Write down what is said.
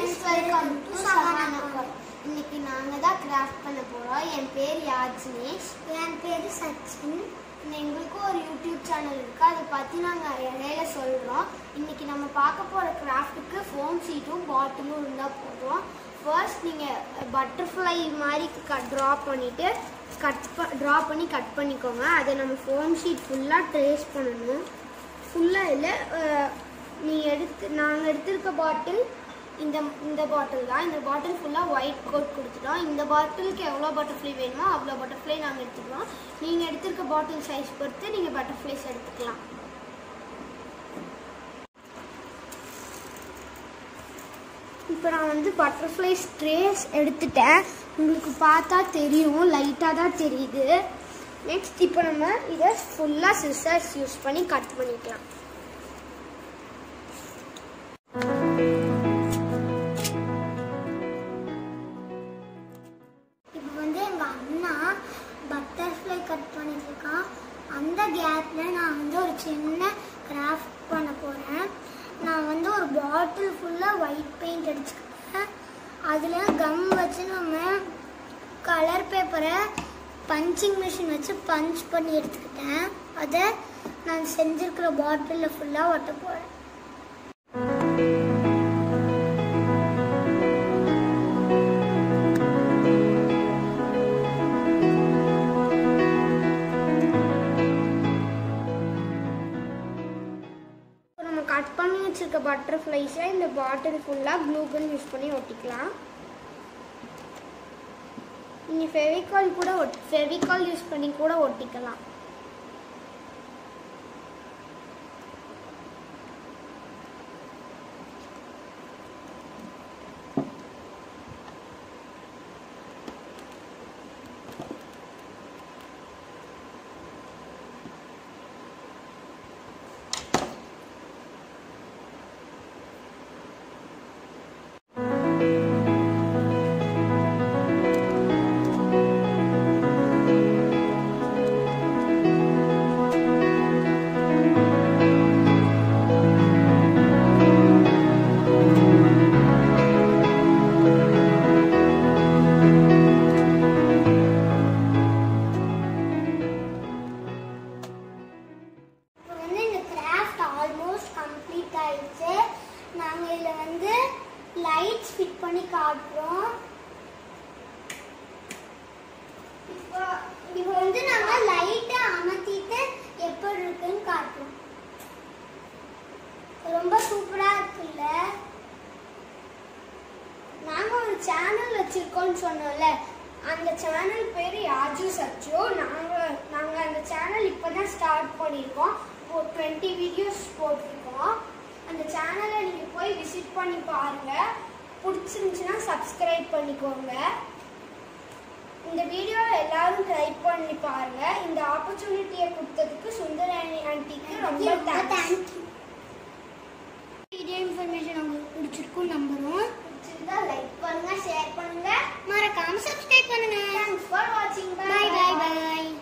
friends welcome to சகானகர் இன்னைக்கு நாங்கள் தான் கிராஃப்ட் பண்ண போகிறோம் என் பேர் யாஜ்னேஷ் என் பேரு சச்சின் எங்களுக்கும் ஒரு யூடியூப் சேனல் இருக்குது அதை பற்றி நாங்கள் இடையில சொல்கிறோம் இன்னைக்கு நம்ம பார்க்க போகிற கிராஃப்ட்டுக்கு ஃபோம் ஷீட்டும் பாட்டிலும் இருந்தால் போதும் ஃபர்ஸ்ட் நீங்கள் பட்டர்ஃப்ளை மாதிரி கட் ட்ரா பண்ணிவிட்டு கட் ப ட்ரா பண்ணி கட் பண்ணிக்கோங்க அதை நம்ம ஃபோம் ஷீட் ஃபுல்லாக ட்ரேஸ் பண்ணணும் ஃபுல்லாக இல்லை நீ எடுத்து நாங்கள் எடுத்திருக்க பாட்டில் இந்த இந்த பாட்டில் தான் இந்த பாட்டில் ஃபுல்லாக ஒயிட் கோட் கொடுத்துட்டோம் இந்த பாட்டிலுக்கு எவ்வளோ பட்டர்ஃப்ளை வேணுமோ அவ்வளோ பட்டர்ஃப்ளை நாங்கள் எடுத்துக்கிறோம் நீங்கள் எடுத்திருக்க பாட்டில் சைஸ் பொறுத்து நீங்கள் பட்டர்ஃப்ளைஸ் எடுத்துக்கலாம் இப்போ நான் வந்து பட்டர்ஃப்ளை ஸ்ட்ரேஸ் எடுத்துட்டேன் உங்களுக்கு பார்த்தா தெரியும் லைட்டாக தான் தெரியுது நெக்ஸ்ட் இப்போ நம்ம இதை ஃபுல்லாக சிசர்ஸ் யூஸ் பண்ணி கட் பண்ணிக்கலாம் இப்போ வந்து எங்க அண்ணா பட்டர்ஃப்ளை கட் பண்ணிட்டு இருக்கான் அந்த கேப்ல நான் வந்து ஒரு சின்ன கிராஃப்ட் பண்ண போறேன் நான் வந்து ஒரு பாட்டில் ஃபுல்லா ஒயிட் பெயிண்ட் அடிச்சுக்கிட்டேன் அதுல கம் வச்சு நம்ம கலர் பேப்பரை பஞ்சிங் மிஷின் வச்சு பஞ்ச் பண்ணி எடுத்துக்கிட்டேன் அதை நான் செஞ்சிருக்கிற பாட்டிலில் ஃபுல்லாக ஒட்ட போகிறேன் இப்போ நம்ம கட் பண்ணி வச்சிருக்க பட்டர்ஃப்ளைஸை இந்த பாட்டில் ஃபுல்லாக க்ளூ கன் யூஸ் பண்ணி ஒட்டிக்கலாம் நீங்கள் ஃபெவிகால் கூட ஒட் ஃபெவிகால் யூஸ் பண்ணி கூட ஒட்டிக்கலாம் இப்போ வந்து இந்த கிராஃப்ட் ஆல்மோஸ்ட் கம்ப்ளீட் ஆயிடுச்சு நாங்கள் இதில் வந்து லைட்ஸ் ஃபிட் பண்ணி காட்டுறோம் இப்போ இப்போ வந்து நாங்கள் லைட்டை அமர்த்திட்டு எப்படி இருக்குன்னு காட்டுறோம் ரொம்ப சூப்பராக இருக்குல்ல நாங்கள் ஒரு சேனல் வச்சுருக்கோம்னு சொன்னோம்ல அந்த சேனல் பேர் யாஜு சச்சு நாங்கள் நாங்கள் அந்த சேனல் இப்போ தான் ஸ்டார்ட் பண்ணியிருக்கோம் ஒரு டுவெண்ட்டி வீடியோஸ் போட்டிருக்கோம் அந்த சேனலை நீங்கள் போய் விசிட் பண்ணி பாருங்கள் பிடிச்சிருந்துச்சுன்னா சப்ஸ்கிரைப் பண்ணிக்கோங்க இந்த வீடியோ எல்லாரும் ட்ரை பண்ணி பாருங்க இந்த ஆப்பர்ச்சுனிட்டியை கொடுத்ததுக்கு சுந்தராணி ஆண்டிக்கு ரொம்ப தேங்க்ஸ் தேங்க்யூ வீடியோ இன்ஃபர்மேஷன் உங்களுக்கு பிடிச்சிருக்கும் நம்புறோம் பிடிச்சிருந்தா லைக் பண்ணுங்க ஷேர் பண்ணுங்க மறக்காம சப்ஸ்கிரைப் பண்ணுங்க தேங்க்ஸ் ஃபார் வாட்சிங் பாய் பாய் பாய்